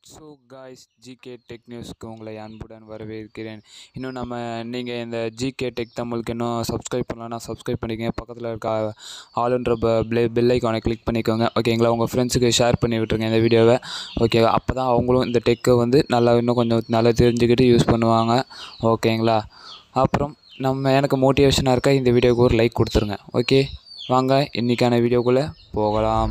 so guys GK tech நியூஸ்க்கு உங்களை அன்புடன் வரவேற்கிறேன் இன்னும் நம்ம நீங்கள் இந்த ஜிகே டெக் தமிழுக்கு இன்னும் சப்ஸ்கிரைப் பண்ணலன்னா சப்ஸ்கிரைப் பண்ணிக்கங்க பக்கத்தில் இருக்க ஆளுன்ற பெல் பெல் ஐக்கானை கிளிக் பண்ணிக்கோங்க ஓகேங்களா உங்கள் ஃப்ரெண்ட்ஸுக்கு ஷேர் பண்ணி விட்ருங்க இந்த வீடியோவை ஓகே அப்போ தான் அவங்களும் இந்த டெக்கை வந்து நல்லா இன்னும் கொஞ்சம் நல்லா தெரிஞ்சுக்கிட்டு யூஸ் பண்ணுவாங்க ஓகேங்களா அப்புறம் நம்ம எனக்கு மோட்டிவேஷனாக இருக்க இந்த வீடியோவுக்கு ஒரு லைக் கொடுத்துருங்க ஓகே வாங்க இன்றைக்கான வீடியோக்குள்ளே போகலாம்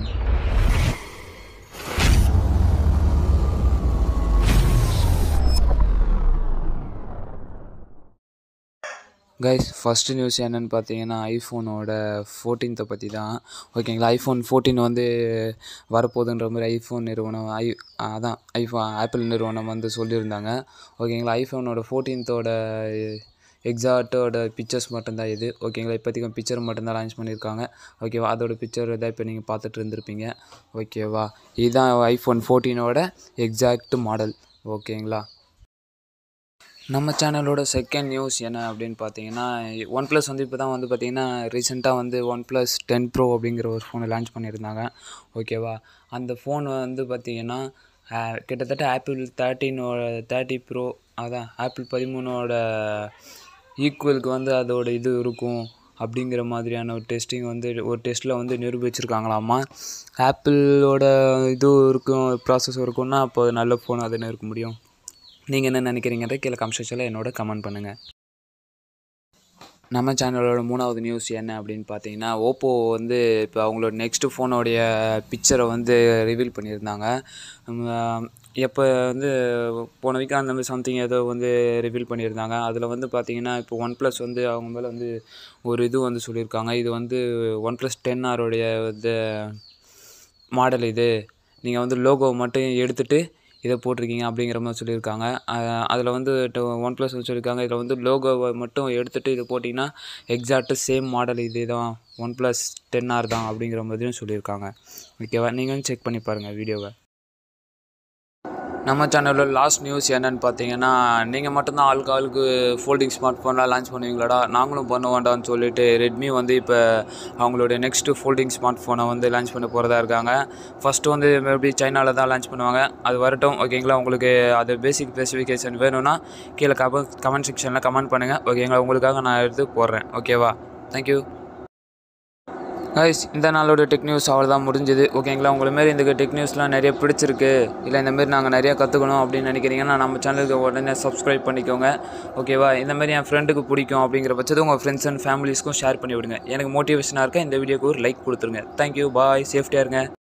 கைஸ் ஃபஸ்ட்டு நியூஸ் என்னென்னு பார்த்தீங்கன்னா ஐஃபோனோட ஃபோர்டீன்த்தை பற்றி தான் ஓகேங்களா ஐஃபோன் ஃபோர்டீன் வந்து வரப்போகுதுன்ற மாதிரி ஐஃபோன் நிறுவனம் ஐ அதான் ஐஃபோன் ஆப்பிள் நிறுவனம் வந்து சொல்லியிருந்தாங்க ஓகேங்களா ஐஃபோனோட ஃபோர்டீன்த்தோட எக்ஸாக்டோட பிக்சர்ஸ் மட்டும்தான் இது ஓகேங்களா இப்போதைக்கு பிக்சர் மட்டும்தான் லான்ச் பண்ணியிருக்காங்க ஓகேவா அதோட பிக்சர் தான் இப்போ நீங்கள் பார்த்துட்டு இருந்திருப்பீங்க ஓகேவா இதுதான் ஐஃபோன் ஃபோர்டீனோட எக்ஸாக்ட் மாடல் ஓகேங்களா நம்ம சேனலோட செகண்ட் நியூஸ் என்ன அப்படின்னு பார்த்தீங்கன்னா ஒன் ப்ளஸ் வந்து இப்போ தான் வந்து பார்த்தீங்கன்னா ரீசெண்டாக வந்து ஒன் ப்ளஸ் டென் ப்ரோ அப்படிங்கிற ஒரு ஃபோனை லான்ச் பண்ணியிருந்தாங்க ஓகேவா அந்த ஃபோன் வந்து பார்த்தீங்கன்னா கிட்டத்தட்ட ஆப்பிள் தேர்ட்டீனோட தேர்ட்டி ப்ரோ அதான் ஆப்பிள் பதிமூணோட ஈக்குவலுக்கு வந்து அதோட இது இருக்கும் அப்படிங்கிற மாதிரியான ஒரு டெஸ்டிங் வந்து ஒரு டெஸ்ட்டில் வந்து நிரூபிச்சிருக்காங்களாமா ஆப்பிளோட இது இருக்கும் ப்ராசஸ் இருக்கும்னா அப்போ நல்ல ஃபோன் அதுன்னு இருக்க முடியும் நீங்கள் என்ன நினைக்கிறீங்கன்ற கீழே கமெண்ட் செக்ஷனில் என்னோட கமெண்ட் பண்ணுங்கள் நம்ம சேனலோட மூணாவது நியூஸ் என்ன அப்படின்னு பார்த்தீங்கன்னா ஓப்போ வந்து இப்போ அவங்களோட நெக்ஸ்ட்டு ஃபோனோடைய பிக்சரை வந்து ரிவீல் பண்ணியிருந்தாங்க எப்போ வந்து போன வீக் அந்த மாதிரி சம்திங் ஏதோ வந்து ரிவீல் பண்ணியிருந்தாங்க அதில் வந்து பார்த்தீங்கன்னா இப்போ ஒன் ப்ளஸ் வந்து அவங்க மேலே வந்து ஒரு இது வந்து சொல்லியிருக்காங்க இது வந்து ஒன் ப்ளஸ் டென் ஆருடைய இது மாடல் இது நீங்கள் வந்து லோகோ மட்டும் எடுத்துகிட்டு இதை போட்டிருக்கீங்க அப்படிங்கிற மாதிரி சொல்லியிருக்காங்க அதில் வந்து ஒன் ப்ளஸ் சொல்லியிருக்காங்க இதில் வந்து லோகோவை மட்டும் எடுத்துகிட்டு இது போட்டிங்கன்னா எக்ஸாக்ட்டு சேம் மாடல் இதே தான் ஒன் ப்ளஸ் டென் ஆர் தான் அப்படிங்கிற மாதிரியும் சொல்லியிருக்காங்க ஓகேவா நீங்களும் செக் பண்ணி பாருங்கள் வீடியோவை நம்ம சேனலில் லாஸ்ட் நியூஸ் என்னென்னு பார்த்தீங்கன்னா நீங்கள் மட்டும்தான் ஆளுக்கு ஆளுக்கு ஃபோல்டிங் ஸ்மார்ட் ஃபோன்லாம் லான்ச் பண்ணுவீங்களாடா நாங்களும் பண்ண வேண்டாம்னு சொல்லிட்டு ரெட்மி வந்து இப்போ அவங்களுடைய நெக்ஸ்ட்டு ஃபோல்டிங் ஸ்மார்ட் ஃபோனை வந்து லான்ச் பண்ண போகிறதா இருக்காங்க ஃபஸ்ட்டு வந்து மேபி சைனாவில் தான் லான்ச் பண்ணுவாங்க அது வரட்டும் ஓகேங்களா உங்களுக்கு அது பேசிக் ஸ்பெசிஃபிகேஷன் வேணும்னா கீழே கம கமெண்ட் செக்ஷனில் கமெண்ட் பண்ணுங்கள் ஓகேங்களா உங்களுக்காக நான் எடுத்து போடுறேன் ஓகேவா தேங்க்யூ கைஸ் இந்த நாளோட டெக் நியூஸ் அவ்வளோதான் முடிஞ்சது ஓகேங்களா உங்களை மாரி இந்த டெக் நியூஸ்லாம் நிறைய பிடிச்சிருக்கு இல்லை இந்தமாரி நாங்கள் நிறையா கற்றுக்கணும் அப்படின்னு நினைக்கிறீங்கன்னா நம்ம சேனலுக்கு உடனே சப்ஸ்கிரைப் பண்ணிக்கோங்க ஓகேவா இந்தமாரி என் ஃப்ரெண்டுக்கு பிடிக்கும் அப்படிங்கிற பட்சத்தை உங்கள் ஃப்ரெண்ட்ஸ் அண்ட் ஃபேமிலிஸ்க்கும் ஷேர் பண்ணி விடுங்க எனக்கு மோட்டிவேஷனாக இருக்க இந்த வீடியோக்கு ஒரு லைக் கொடுத்துருங்க தேங்க்யூ பாய் சேஃப்டியாக இருங்க